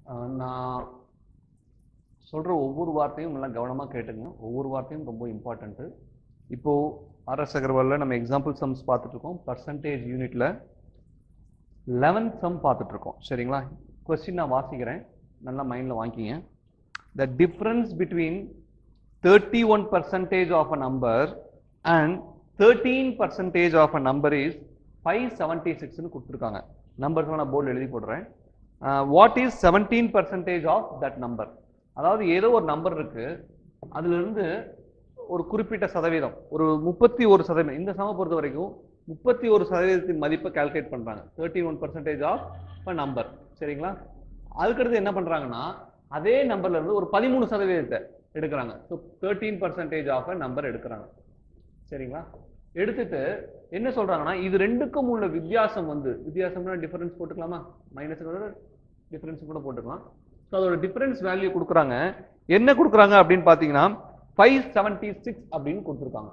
அஹ் நான் சொல்கிற ஒவ்வொரு வார்த்தையும் நல்லா கவனமாக கேட்டுங்க ஒவ்வொரு வார்த்தையும் ரொம்ப இம்பார்ட்டண்ட்டு இப்போது ஆர்எஸ் அகர்வாலில் நம்ம எக்ஸாம்பிள் சம்ஸ் பார்த்துட்ருக்கோம் பர்சன்டேஜ் யூனிட்டில் லெவன்த் சம் பார்த்துட்ருக்கோம் சரிங்களா கொஸ்டின் நான் வாசிக்கிறேன் நல்லா மைண்டில் வாங்கிக்கிங்க the difference between thirty one percentage of a number and thirteen percentage of a number is five seventy சிக்ஸ்னு கொடுத்துருக்காங்க நம்பர்ஸ் நான் போர்டில் எழுதி போடுறேன் what is seventeen percentage of that number அதாவது ஏதோ ஒரு நம்பர் இருக்கு அதிலிருந்து ஒரு குறிப்பிட்ட சதவீதம் ஒரு முப்பத்தி ஒரு சதவீதம் இந்த சம பொறுத்த வரைக்கும் முப்பத்தி ஒரு சதவீதத்தின் மதிப்பை கால்குலேட் பண்றாங்க thirty one percentage of number சரிங்களா அதுக்கடுத்து என்ன பண்றாங்கன்னா அதே நம்பர்ல இருந்து ஒரு பதிமூணு சதவீதத்தை எடுக்கிறாங்க so thirteen percentage of number எடுக்கிறாங்க சரிங்களா எடுத்துட்டு என்ன சொல்றாங்கன்னா இது ரெண்டுக்கும் உள்ள வித்தியாசம் வந்து வித்தியாசம்னா டிஃபரன்ஸ் போட்டுக்கலாமா மைனஸ் டிஃபரன்ஸ் கூட போட்டுக்கலாம் ஸோ அதோட டிஃபரன்ஸ் வேல்யூ கொடுக்குறாங்க என்ன கொடுக்குறாங்க அப்படின்னு பார்த்தீங்கன்னா ஃபைவ் செவன்ட்டி சிக்ஸ் அப்படின்னு கொடுத்துருக்காங்க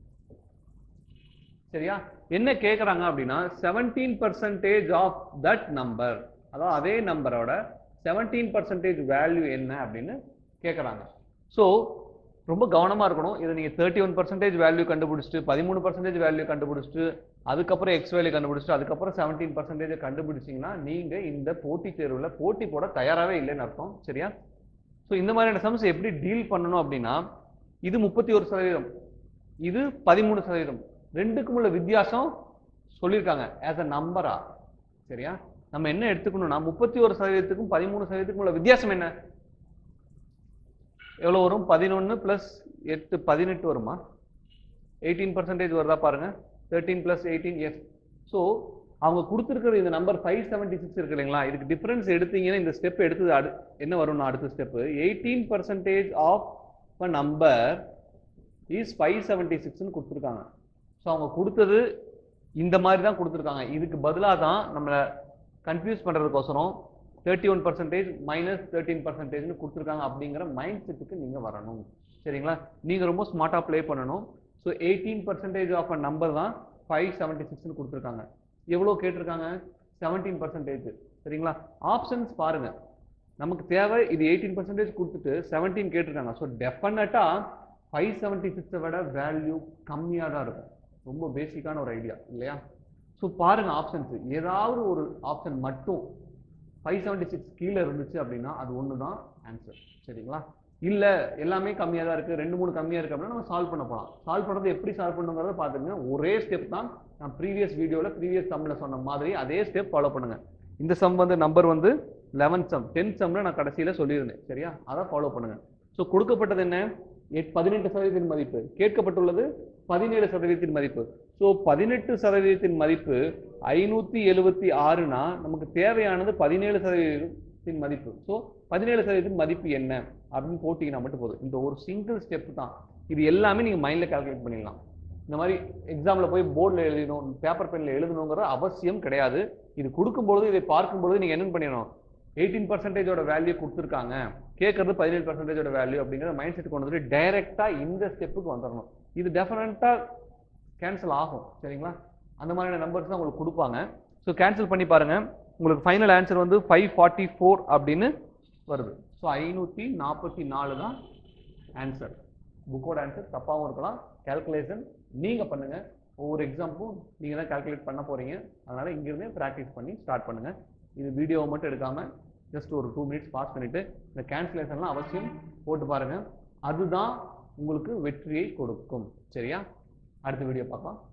சரியா என்ன கேட்குறாங்க அப்படின்னா seventeen percentage of that number அதாவது அதே நம்பரோட செவன்டீன் பர்சன்டேஜ் வேல்யூ என்ன அப்படின்னு கேட்குறாங்க ஸோ ரொம்ப கவனமாக இருக்கணும் இதை நீங்கள் தேர்ட்டி ஒன் பர்சன்டேஜ் வேல்யூ கண்டுபிடிச்சிட்டு பதிமூணு பர்சன்டேஜ் வேல்யூ கண்டுபிடிச்சிட்டு அதுக்கப்புறம் எக்ஸ் வேல்யூ கண்டுபிடிச்சிட்டு அதுக்கப்புறம் செவன்டீன் பர்சன்டேஜ் கண்டுபிடிச்சிங்கன்னா நீங்கள் இந்த போட்டித் தேர்வில் போட்டி போட தயாராகவே இல்லைன்னு அர்த்தம் சரியா ஸோ இந்த மாதிரியான சம்ஸ் எப்படி டீல் பண்ணணும் அப்படின்னா இது முப்பத்தி ஒரு சதவீதம் இது பதிமூணு சதவீதம் ரெண்டுக்கும் உள்ள வித்தியாசம் சொல்லியிருக்காங்க ஆஸ் அ நம்பரா சரியா நம்ம என்ன எடுத்துக்கணும்னா முப்பத்தி ஒரு சதவீதத்துக்கும் பதிமூணு சதவீதத்துக்கும் உள்ள வித்தியாசம் என்ன எவ்வளோ வரும் பதினொன்று ப்ளஸ் எட்டு பதினெட்டு வருமா எயிட்டீன் பர்சன்டேஜ் வருதா பாருங்க thirteen plus eighteen yes so அவங்க கொடுத்துருக்கிற இந்த நம்பர் ஃபைவ் செவன்ட்டி சிக்ஸ் இருக்கு இல்லைங்களா இதுக்கு டிஃபரன்ஸ் எடுத்தீங்கன்னா இந்த ஸ்டெப் எடுத்தது அடு என்ன வரும்னா அடுத்த step eighteen percentage of a number is five seventy சிக்ஸ்னு கொடுத்துருக்காங்க ஸோ அவங்க கொடுத்தது இந்த மாதிரி தான் கொடுத்துருக்காங்க இதுக்கு பதிலாக தான் நம்மளை கன்ஃபியூஸ் பண்ணுறதுக்கோசரம் thirty one percentage minus thirteen பர்சன்டேஜ்னு கொடுத்துருக்காங்க அப்படிங்கிற மைண்ட் செட்டுக்கு நீங்கள் வரணும் சரிங்களா நீங்கள் ரொம்ப ஸ்மார்ட்டாக ப்ளே பண்ணணும் so eighteen percentage of a number தான் ஃபைவ் செவன்ட்டி சிக்ஸ்னு கொடுத்துருக்காங்க எவ்வளோ கேட்டிருக்காங்க செவன்டீன் பர்சன்டேஜ் சரிங்களா ஆப்ஷன்ஸ் பாருங்க நமக்கு தேவை இது எயிட்டீன் பர்சன்டேஜ் கொடுத்துட்டு செவன்டீன் கேட்டிருக்காங்க ஸோ டெஃபினட்டாக ஃபைவ் செவன்ட்டி சிக்ஸை விட வேல்யூ கம்மியாக தான் இருக்கும் ரொம்ப பேசிக்கான ஒரு ஐடியா இல்லையா ஸோ பாருங்க ஆப்ஷன்ஸ் ஏதாவது ஒரு ஆப்ஷன் மட்டும் ஃபைவ் செவன்ட்டி சிக்ஸ் கீழே இருந்துச்சு அப்படின்னா அது ஒன்று தான் ஆன்சர் சரிங்களா இல்லை எல்லாமே கம்மியாக தான் இருக்குது ரெண்டு மூணு கம்மியாக இருக்குது அப்படின்னா நம்ம சால்வ் பண்ண போகலாம் சால்வ் பண்ணுறது எப்படி சால்வ் பண்ணுங்கிறத பார்த்துங்க ஒரே ஸ்டெப் தான் நான் ப்ரீவியஸ் வீடியோவில் ப்ரீவியஸ் சம்மில் சொன்ன மாதிரி அதே ஸ்டெப் ஃபாலோ பண்ணுங்க இந்த சம் வந்து நம்பர் வந்து லெவன்த் சம் டென்த் சம்மில் நான் கடைசியில் சொல்லியிருந்தேன் சரியா அதை ஃபாலோ பண்ணுங்க ஸோ கொடுக்கப்பட்டது என்ன எட் பதினெட்டு சதவீதத்தின் மதிப்பு கேட்கப்பட்டுள்ளது பதினேழு சதவீதத்தின் மதிப்பு ஸோ பதினெட்டு சதவீதத்தின் மதிப்பு ஐநூற்றி எழுபத்தி ஆறுனா நமக்கு தேவையானது பதினேழு சதவீதத்தின் மதிப்பு ஸோ பதினேழு சதவீதத்தின் மதிப்பு என்ன அப்படின்னு போட்டிங்கன்னா மட்டும் போதும் இந்த ஒரு சிங்கிள் ஸ்டெப் தான் இது எல்லாமே நீங்கள் மைண்டில் கால்குலேட் பண்ணிடலாம் இந்த மாதிரி எக்ஸாமில் போய் போர்டில் எழுதணும் பேப்பர் பெனில் எழுதணுங்கிற அவசியம் கிடையாது இது கொடுக்கும்பொழுது இதை பார்க்கும்பொழுது நீங்கள் என்ன பண்ணிடணும் எயிட்டீன் பர்சன்டேஜோட வேல்யூ கொடுத்துருக்காங்க கேட்கறது பதினேழு பர்சன்டேஜோட வேல்யூ அப்படிங்கிற மைண்ட் செட் கொண்டு வந்துட்டு டைரெக்டாக இந்த ஸ்டெப்புக்கு வந்துடணும் இது டெஃபினட்டாக கேன்சல் ஆகும் சரிங்களா அந்த மாதிரியான நம்பர்ஸ் தான் உங்களுக்கு கொடுப்பாங்க ஸோ கேன்சல் பண்ணி பாருங்க உங்களுக்கு ஃபைனல் ஆன்சர் வந்து ஃபைவ் ஃபார்ட்டி ஃபோர் அப்படின்னு வருது ஸோ ஐநூற்றி நாற்பத்தி நாலு தான் ஆன்சர் புக்கோட ஆன்சர் தப்பாகவும் இருக்கலாம் கேல்குலேஷன் நீங்கள் பண்ணுங்க ஒவ்வொரு எக்ஸாமுக்கும் நீங்கள் தான் கால்குலேட் பண்ண போகிறீங்க அதனால் இங்கிருந்தே ப்ராக்டிஸ் பண்ணி ஸ்டார்ட் பண்ணுங்கள் இது வீடியோவை மட்டும் எடுக்காமல் ஜஸ்ட் ஒரு டூ மினிட்ஸ் பாஸ் பண்ணிவிட்டு இந்த கேன்சலேஷன்லாம் அவசியம் போட்டு பாருங்கள் அதுதான் உங்களுக்கு வெற்றியை கொடுக்கும் சரியா அடுத்த வீடியோ பார்க்கலாம்